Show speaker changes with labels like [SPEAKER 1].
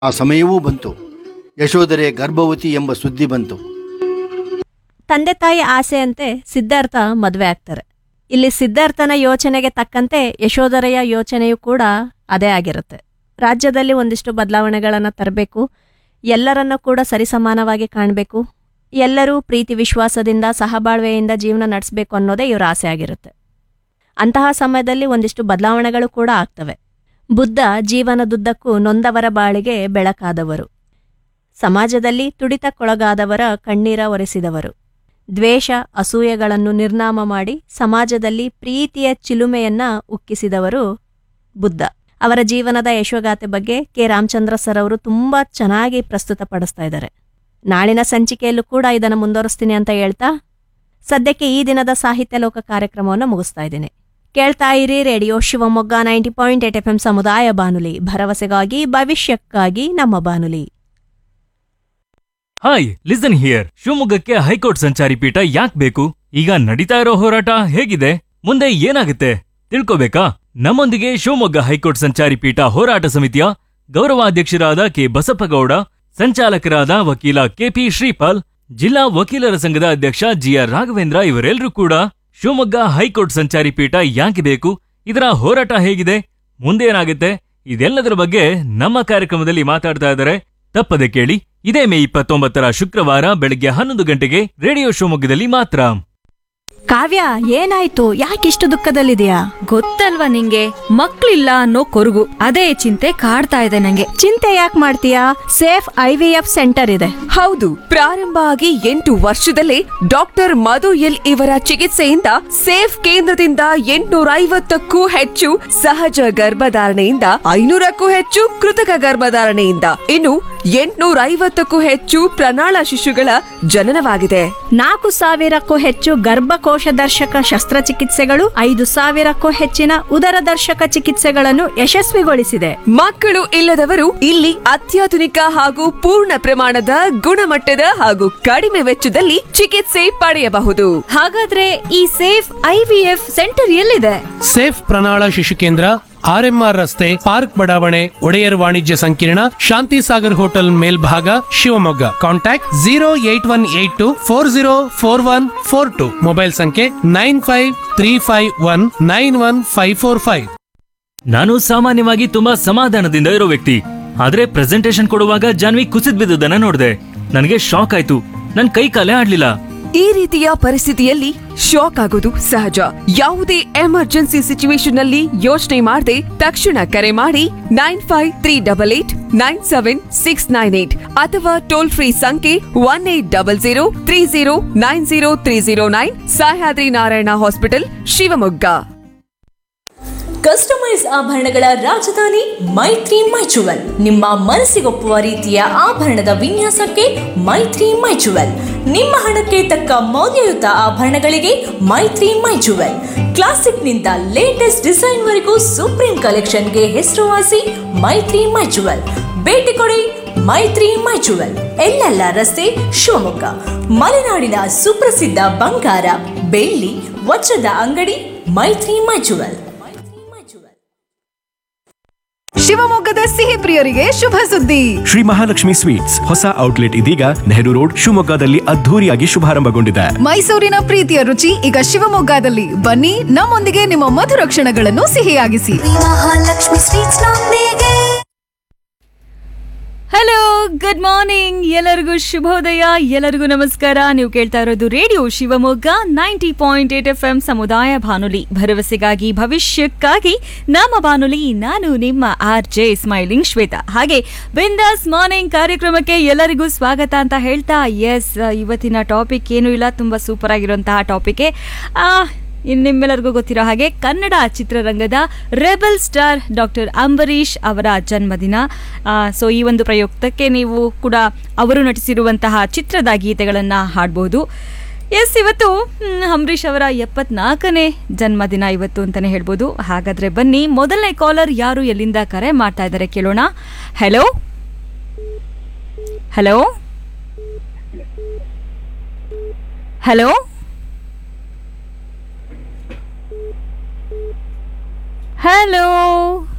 [SPEAKER 1] ಆ ಸಮಯವೂ ಬಂತು ಯಶೋಧರೆ ಗರ್ಭವತಿ ಎಂಬ ಸುದ್ದಿ ಬಂತು
[SPEAKER 2] ತಂದೆ ತಾಯಿ ಆಸೆಯಂತೆ ಸಿದ್ಧಾರ್ಥ ಮದುವೆ ಆಗ್ತಾರೆ ಇಲ್ಲಿ ಸಿದ್ಧಾರ್ಥನ ಯೋಚನೆಗೆ ತಕ್ಕಂತೆ ಯಶೋಧರೆಯ ಯೋಚನೆಯೂ ಕೂಡ ಅದೇ ಆಗಿರುತ್ತೆ ರಾಜ್ಯದಲ್ಲಿ ಒಂದಿಷ್ಟು ಬದಲಾವಣೆಗಳನ್ನು ತರಬೇಕು ಎಲ್ಲರನ್ನ ಕೂಡ ಸರಿಸಮಾನವಾಗಿ ಕಾಣಬೇಕು ಎಲ್ಲರೂ ಪ್ರೀತಿ ವಿಶ್ವಾಸದಿಂದ ಸಹಬಾಳ್ವೆಯಿಂದ ಜೀವನ ನಡೆಸಬೇಕು ಅನ್ನೋದೇ ಇವರ ಆಸೆ ಆಗಿರುತ್ತೆ ಅಂತಹ ಸಮಯದಲ್ಲಿ ಒಂದಿಷ್ಟು ಬದಲಾವಣೆಗಳು ಕೂಡ ಆಗ್ತವೆ ಬುದ್ಧ ಜೀವನದುದ್ದಕ್ಕೂ ನೊಂದವರ ಬಾಳಿಗೆ ಬೆಳಕಾದವರು ಸಮಾಜದಲ್ಲಿ ತುಡಿತಕ್ಕೊಳಗಾದವರ ಕಣ್ಣೀರ ಒರೆಸಿದವರು ದ್ವೇಷ ಅಸೂಯೆಗಳನ್ನು ನಿರ್ನಾಮ ಮಾಡಿ ಸಮಾಜದಲ್ಲಿ ಪ್ರೀತಿಯ ಚಿಲುಮೆಯನ್ನ ಉಕ್ಕಿಸಿದವರು ಬುದ್ಧ ಅವರ ಜೀವನದ ಯಶೋಗಾಥೆ ಬಗ್ಗೆ ಕೆ ರಾಮಚಂದ್ರ ಸರ್ ಅವರು ತುಂಬಾ ಚೆನ್ನಾಗಿ ಪ್ರಸ್ತುತಪಡಿಸ್ತಾ ಇದ್ದಾರೆ ನಾಳಿನ ಸಂಚಿಕೆಯಲ್ಲೂ ಕೂಡ ಇದನ್ನು ಮುಂದುವರಿಸ್ತೀನಿ ಅಂತ ಹೇಳ್ತಾ ಸದ್ಯಕ್ಕೆ ಈ ದಿನದ ಸಾಹಿತ್ಯ ಲೋಕ ಕಾರ್ಯಕ್ರಮವನ್ನು ಮುಗಿಸ್ತಾ ಇದ್ದೀನಿ ಕೇಳ್ತಾ ಇರಿ radio Shivamogga ninety point eight F M ಸಮುದಾಯ ಬಾನುಲಿ ಭರವಸೆಗಾಗಿ ಭವಿಷ್ಯಕ್ಕಾಗಿ ನಮ್ಮ ಬಾನುಲಿ
[SPEAKER 3] ಹಾಯ್ ಲಿಸನ್ ಹಿಯರ್ ಶಿವಮೊಗ್ಗಕ್ಕೆ ಹೈಕೋರ್ಟ್ ಸಂಚಾರಿ ಪೀಠ ಯಾಕ್ ಬೇಕು ಈಗ ನಡೀತಾ ಇರೋ ಹೋರಾಟ ಹೇಗಿದೆ ಮುಂದೆ ಏನಾಗುತ್ತೆ ತಿಳ್ಕೋಬೇಕಾ ನಮ್ಮೊಂದಿಗೆ ಶಿವಮೊಗ್ಗ ಹೈಕೋರ್ಟ್ ಸಂಚಾರಿ ಪೀಠ ಹೋರಾಟ ಸಮಿತಿಯ ಗೌರವಾಧ್ಯಕ್ಷರಾದ ಕೆ ಬಸಪ್ಪಗೌಡ ಸಂಚಾಲಕರಾದ ವಕೀಲ ಕೆಪಿ ಶ್ರೀಪಾಲ್ ಜಿಲ್ಲಾ ವಕೀಲರ ಸಂಘದ ಅಧ್ಯಕ್ಷ ಜಿಆರ್ ರಾಘವೇಂದ್ರ ಇವರೆಲ್ಲರೂ ಕೂಡ ಶಿವಮೊಗ್ಗ ಹೈಕೋರ್ಟ್ ಸಂಚಾರಿ ಪೀಠ ಯಾಕೆ ಬೇಕು ಇದರ ಹೋರಾಟ ಹೇಗಿದೆ ಮುಂದೆ ಏನಾಗುತ್ತೆ ಇದೆಲ್ಲದರ ಬಗ್ಗೆ ನಮ್ಮ ಕಾರ್ಯಕ್ರಮದಲ್ಲಿ ಮಾತಾಡ್ತಾ ಇದ್ದಾರೆ ತಪ್ಪದೆ ಕೇಳಿ ಇದೇ ಮೇ ಇಪ್ಪತ್ತೊಂಬತ್ತರ ಶುಕ್ರವಾರ ಬೆಳಗ್ಗೆ ಹನ್ನೊಂದು ಗಂಟೆಗೆ ರೇಡಿಯೋ ಶಿವಮೊಗ್ಗದಲ್ಲಿ ಮಾತ್ರ
[SPEAKER 2] ಕಾವ್ಯ ಏನಾಯ್ತು ಯಾಕಿಷ್ಟು ದುಃಖದಲ್ಲಿದೆಯಾ
[SPEAKER 4] ಗೊತ್ತಲ್ವಾ ನಿಂಗೆ ಮಕ್ಳಿಲ್ಲ ಅನ್ನೋ ಕೊರಗು ಅದೇ ಚಿಂತೆ ಕಾಡ್ತಾ ಇದೆ ನಂಗೆ
[SPEAKER 2] ಚಿಂತೆ ಯಾಕೆ ಮಾಡ್ತೀಯಾ safe I V F centre ಇದೆ
[SPEAKER 5] ಹೌದು ಪ್ರಾರಂಭ ಆಗಿ ಎಂಟು ವರ್ಷದಲ್ಲೇ ಡಾಕ್ಟರ್ ಮಧು ಎಲ್ ಇವರ ಚಿಕಿತ್ಸೆಯಿಂದ ಸೇಫ್ ಕೇಂದ್ರದಿಂದ ಎಂಟುನೂರ ಐವತ್ತಕ್ಕೂ ಹೆಚ್ಚು ಸಹಜ ಗರ್ಭಧಾರಣೆಯಿಂದ ಐನೂರಕ್ಕೂ ಹೆಚ್ಚು ಕೃತಕ ಗರ್ಭಧಾರಣೆಯಿಂದ ಇನ್ನು ಎಂಟುನೂರ ಐವತ್ತಕ್ಕೂ ಹೆಚ್ಚು ಪ್ರಣಾಳ ಶಿಶುಗಳ ಜನನವಾಗಿದೆ
[SPEAKER 2] ನಾಲ್ಕು ಸಾವಿರಕ್ಕೂ ಹೆಚ್ಚು ಗರ್ಭಕೋಶ ದರ್ಶಕ ಶಸ್ತ್ರಚಿಕಿತ್ಸೆಗಳು ಐದು ಸಾವಿರಕ್ಕೂ ಹೆಚ್ಚಿನ ಉದರ ದರ್ಶಕ ಚಿಕಿತ್ಸೆಗಳನ್ನು ಯಶಸ್ವಿಗೊಳಿಸಿದೆ
[SPEAKER 5] ಮಕ್ಕಳು ಇಲ್ಲದವರು ಇಲ್ಲಿ ಅತ್ಯಾಧುನಿಕ ಹಾಗೂ ಪೂರ್ಣ ಪ್ರಮಾಣದ ಗುಣಮಟ್ಟದ ಹಾಗೂ ಕಡಿಮೆ ವೆಚ್ಚದಲ್ಲಿ ಚಿಕಿತ್ಸೆ ಪಡೆಯಬಹುದು
[SPEAKER 4] ಹಾಗಾದ್ರೆ ಈ ಸೇಫ್ ಐವಿಎಫ್ ಸೆಂಟರ್ ಎಲ್ಲಿದೆ
[SPEAKER 6] ಸೇಫ್ ಪ್ರಣಾಳ ಶಿಶು ಕೇಂದ್ರ ಆರ್ಎಂಆರ್ ರಸ್ತೆ ಪಾರ್ಕ್ ಬಡಾವಣೆ ಒಡೆಯರ್ ವಾಣಿಜ್ಯ ಸಂಕೀರ್ಣ ಶಾಂತಿ ಸಾಗರ್ ಹೋಟೆಲ್ ಮೇಲ್ಭಾಗ Shivamogga contact zero eight one eight two four zero four one four two mobile ಸಂಖ್ಯೆ nine five three five one nine one five four five
[SPEAKER 3] ನಾನು ಸಾಮಾನ್ಯವಾಗಿ ತುಂಬಾ ಸಮಾಧಾನದಿಂದ ಇರೋ ವ್ಯಕ್ತಿ ಆದ್ರೆ ಪ್ರೆಸೆಂಟೇಶನ್ ಕೊಡುವಾಗ ಜಾನ್ವಿ ಕುಸಿದ್ ಬಿದ್ದುದನ್ನ ನೋಡಿದೆ ನನಗೆ ಶಾಕ್ ಆಯ್ತು ನನ್ ಕೈ ಕಾಲೇ ಆಡ್ಲಿಲ್ಲ
[SPEAKER 5] ಈ ರೀತಿಯ ಪರಿಸ್ಥಿತಿಯಲ್ಲಿ ಶಾಕ್ ಆಗೋದು ಸಹಜ ಯಾವುದೇ ಎಮರ್ಜೆನ್ಸಿ ಸಿಚುವೇಶನ್ ನಲ್ಲಿ ಯೋಚನೆ ಮಾಡದೆ ತಕ್ಷಣ ಕರೆ ಮಾಡಿ nine five three double eight nine seven six nine eight ಅಥವಾ ಟೋಲ್ ಫ್ರೀ ಸಂಖ್ಯೆ one eight double zero three zero nine zero three zero nine Sahyadri Narayana hospital Shivamogga
[SPEAKER 7] customise ಆಭರಣಗಳ ರಾಜಧಾನಿ ಮೈತ್ರಿ ಮೈಚುವಲ್ ನಿಮ್ಮ ಮನಸ್ಸಿಗೊಪ್ಪುವ ರೀತಿಯ ಆಭರಣದ ವಿನ್ಯಾಸಕ್ಕೆ ಮೈತ್ರಿ ಮೈಚುವಲ್ ನಿಮ್ಮ ಹಣಕ್ಕೆ ತಕ್ಕ ಮೌಲ್ಯಯುತ ಆಭರಣಗಳಿಗೆ ಮೈತ್ರಿ ಮೈಚುವಲ್ ಕ್ಲಾಸಿಕ್ನಿಂದ ಲೇಟೆಸ್ಟ್ ಡಿಸೈನ್ವರೆಗೂ ಸುಪ್ರೀಂ ಕಲೆಕ್ಷನ್ಗೆ ಹೆಸರುವಾಸಿ ಮೈತ್ರಿ ಮೈಚುವಲ್ ಭೇಟಿ ಕೊಡಿ ಮೈತ್ರಿ ಮೈಚುವಲ್ ಎಲ್ಲೆಲ್ಲ ರಸ್ತೆ ಶಿವಮೊಗ್ಗ ಮಲೆನಾಡಿನ ಸುಪ್ರಸಿದ್ಧ ಬಂಗಾರ ಬೆಳ್ಳಿ ವಜ್ರದ ಅಂಗಡಿ ಮೈತ್ರಿ ಮೈಚುವಲ್
[SPEAKER 8] ಶಿವಮೊಗ್ಗದ ಸಿಹಿ ಪ್ರಿಯರಿಗೆ ಶುಭ ಸುದ್ದಿ
[SPEAKER 9] ಶ್ರೀ ಮಹಾಲಕ್ಷ್ಮಿ ಸ್ವೀಟ್ಸ್ ಹೊಸ ಔಟ್ಲೆಟ್ ಇದೀಗ ನೆಹರು ರೋಡ್ ಶಿವಮೊಗ್ಗದಲ್ಲಿ ಅದ್ಧೂರಿಯಾಗಿ ಶುಭಾರಂಭಗೊಂಡಿದೆ
[SPEAKER 8] ಮೈಸೂರಿನ ಪ್ರೀತಿಯ ರುಚಿ ಈಗ ಶಿವಮೊಗ್ಗದಲ್ಲಿ ಬನ್ನಿ ನಮ್ಮೊಂದಿಗೆ ನಿಮ್ಮ ಮಧುರ ಕ್ಷಣಗಳನ್ನು ಸಿಹಿಯಾಗಿಸಿ
[SPEAKER 4] ಹಲೋ ಗುಡ್ ಮಾರ್ನಿಂಗ್ ಎಲ್ಲರಿಗೂ ಶುಭೋದಯ ಎಲ್ಲರಿಗೂ ನಮಸ್ಕಾರ ನೀವು ಕೇಳ್ತಾ ಇರೋದು radio Shivamogga ninety point eight F M ಸಮುದಾಯ ಬಾನುಲಿ ಭರವಸೆಗಾಗಿ ಭವಿಷ್ಯಕ್ಕಾಗಿ ನಮ್ಮ ಬಾನುಲಿ ನಾನು ನಿಮ್ಮ ಆರ್ ಜೆ ಸ್ಮೈಲಿಂಗ್ ಶ್ವೇತಾ ಹಾಗೆ ಬಿಂದಾಸ್ ಮಾರ್ನಿಂಗ್ ಕಾರ್ಯಕ್ರಮಕ್ಕೆ ಎಲ್ಲರಿಗೂ ಸ್ವಾಗತ ಅಂತ ಹೇಳ್ತಾ ಎಸ್ ಇವತ್ತಿನ ಟಾಪಿಕ್ ಏನೂ ಇಲ್ಲ ತುಂಬ ಸೂಪರ್ ಆಗಿರುವಂತಹ ಟಾಪಿಕ್ ಇನ್ನು ನಿಮ್ಮೆಲ್ಲರಿಗೂ ಗೊತ್ತಿರೋ ಹಾಗೆ ಕನ್ನಡ ಚಿತ್ರರಂಗದ ರೆಬಲ್ ಸ್ಟಾರ್ ಡಾಕ್ಟರ್ ಅಂಬರೀಷ್ ಅವರ ಜನ್ಮದಿನ ಸೊ ಈ ಒಂದು ಪ್ರಯುಕ್ತಕ್ಕೆ ನೀವು ಕೂಡ ಅವರು ನಟಿಸಿರುವಂತಹ ಚಿತ್ರದ ಗೀತೆಗಳನ್ನು ಹಾಡ್ಬೋದು ಎಸ್ ಇವತ್ತು ಹ್ಮ್, ಅಂಬರೀಷ್ ಅವರ ಎಪ್ಪತ್ನಾಲ್ಕನೇ ಜನ್ಮದಿನ ಇವತ್ತು ಅಂತಲೇ ಹೇಳ್ಬೋದು ಹಾಗಾದರೆ ಬನ್ನಿ ಮೊದಲನೇ ಕಾಲರ್ ಯಾರು ಎಲ್ಲಿಂದ ಕರೆ ಮಾಡ್ತಾ ಇದ್ದಾರೆ ಕೇಳೋಣ ಹಲೋ ಹಲೋ ಹಲೋ ಹಲೋ